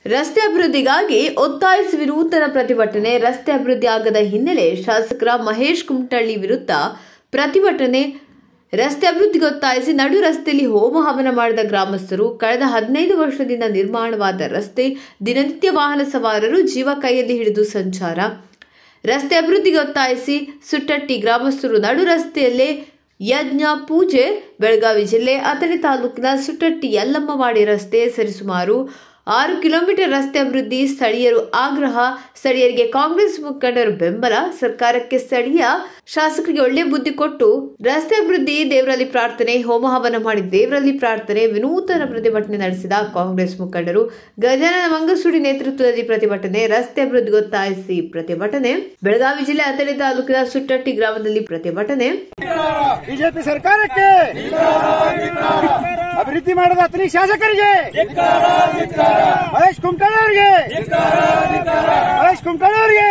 ರಸ್ತೆ ಅಭಿವೃದ್ಧಿಗಾಗಿ ಒತ್ತಾಯಿಸಿ ವಿನೂತನ ಪ್ರತಿಭಟನೆ ರಸ್ತೆ ಅಭಿವೃದ್ಧಿ ಆಗದ ಹಿನ್ನೆಲೆ ಶಾಸಕರ ಮಹೇಶ್ ಕುಮಟಳ್ಳಿ ವಿರುದ್ಧ ಪ್ರತಿಭಟನೆ ರಸ್ತೆ ಅಭಿವೃದ್ಧಿಗೆ ಒತ್ತಾಯಿಸಿ ನಡು ರಸ್ತೆಯಲ್ಲಿ ಹೋಮ ಹವನ ಮಾಡಿದ ಗ್ರಾಮಸ್ಥರು ಕಳೆದ ಹದಿನೈದು ವರ್ಷದಿಂದ ನಿರ್ಮಾಣವಾದ ರಸ್ತೆ ದಿನನಿತ್ಯ ವಾಹನ ಸವಾರರು ಜೀವ ಕೈಯಲ್ಲಿ ಹಿಡಿದು ಸಂಚಾರ ರಸ್ತೆ ಅಭಿವೃದ್ಧಿಗೆ ಒತ್ತಾಯಿಸಿ ಸುಟ್ಟಟ್ಟಿ ಗ್ರಾಮಸ್ಥರು ನಡು ರಸ್ತೆಯಲ್ಲೇ ಯಜ್ಞ ಪೂಜೆ ಬೆಳಗಾವಿ ಜಿಲ್ಲೆ ಅಥಣಿ ತಾಲೂಕಿನ ಸುಟ್ಟಟ್ಟಿ ಯಲ್ಲಮ್ಮವಾಡಿ ರಸ್ತೆ ಸರಿಸುಮಾರು ಆರು ಕಿಲೋಮೀಟರ್ ರಸ್ತೆ ಅಭಿವೃದ್ಧಿ ಸ್ಥಳೀಯರು ಆಗ್ರಹ ಸ್ಥಳೀಯರಿಗೆ ಕಾಂಗ್ರೆಸ್ ಮುಖಂಡರು ಬೆಂಬಲ ಸರ್ಕಾರಕ್ಕೆ ಸ್ಥಳೀಯ ಶಾಸಕರಿಗೆ ಒಳ್ಳೆ ಬುದ್ಧಿ ಕೊಟ್ಟು ರಸ್ತೆ ಅಭಿವೃದ್ಧಿ ದೇವರಲ್ಲಿ ಪ್ರಾರ್ಥನೆ ಹೋಮ ಹವನ ಮಾಡಿ ದೇವರಲ್ಲಿ ಪ್ರಾರ್ಥನೆ ವಿನೂತನ ಪ್ರತಿಭಟನೆ ನಡೆಸಿದ ಕಾಂಗ್ರೆಸ್ ಮುಖಂಡರು ಗಜಾನನ ಮಂಗಸುಡಿ ನೇತೃತ್ವದಲ್ಲಿ ಪ್ರತಿಭಟನೆ ರಸ್ತೆ ಅಭಿವೃದ್ಧಿಗೆ ಒತ್ತಾಯಿಸಿ ಪ್ರತಿಭಟನೆ ಬೆಳಗಾವಿ ಜಿಲ್ಲೆ ಅಥಣಿ ತಾಲೂಕಿನ ಸುಟ್ಟಟ್ಟಿ ಗ್ರಾಮದಲ್ಲಿ ಪ್ರತಿಭಟನೆ ಬಿಜೆಪಿ ಸರ್ಕಾರಕ್ಕೆ ಅಭಿವೃದ್ಧಿ ಮಾಡದ ಅತನಿ ಶಾಸಕರಿಗೆ ಮಹೇಶ್ ಕುಮಟಳ್ಳಿ ಅವರಿಗೆ ಮಹೇಶ್ ಕುಮಟಳ್ಳಿ ಅವರಿಗೆ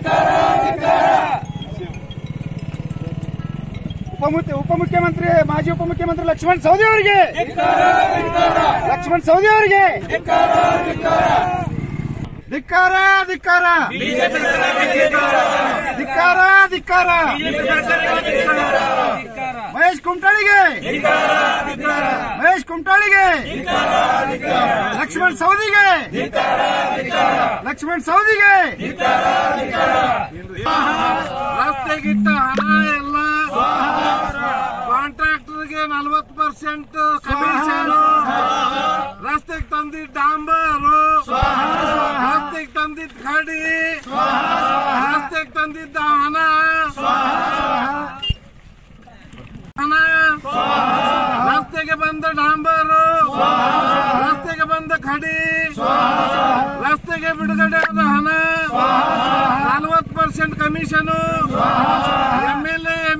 ಉಪಮುಖ್ಯ ಉಪಮುಖ್ಯಮಂತ್ರಿ ಮಾಜಿ ಉಪಮುಖ್ಯಮಂತ್ರಿ ಲಕ್ಷ್ಮಣ್ ಸವದಿ ಅವರಿಗೆ ಲಕ್ಷ್ಮಣ್ ಸವದಿ ಅವರಿಗೆ ಧಿಕ್ಕಾರ ಧಿಕ್ಕಾರ ಧಿಕ್ಕಾರ ಧಿಕ್ಕಾರ ಮಹೇಶ್ ಕುಮಟಳ್ಳಿಗೆ ಮಹೇಶ್ ಕುಮಟಳ್ಳಿಗೆ ಲಕ್ಷ್ಮಣ್ ಸೌದಿಗೆ ಲಕ್ಷ್ಮಣ್ ಸೌದಿಗೆ ರಸ್ತೆಗಿಟ್ಟ ಹಣ ಎಲ್ಲ ಕಾಂಟ್ರಾಕ್ಟರ್ಗೆ ನಲವತ್ತು ಪರ್ಸೆಂಟ್ ಕಮಿಷನ್ ರಸ್ತೆಗೆ ತಂದಿದ್ದ ಡಾಂಬರು ರಸ್ತೆಗೆ ತಂದಿದ್ದ ಗಾಡಿ ರಸ್ತೆಗೆ ತಂದಿದ್ದ ಹಣ ಹಣ ರಸ್ತೆಗೆ ಬಂದ ಡಾಂಬರು ರಸ್ತೆಗೆ ಬಂದ ಖಡಿ ರಸ್ತೆಗೆ ಬಿಡುಗಡೆ ಆದ ಹಣ ನಲವತ್ತು percent commission M L A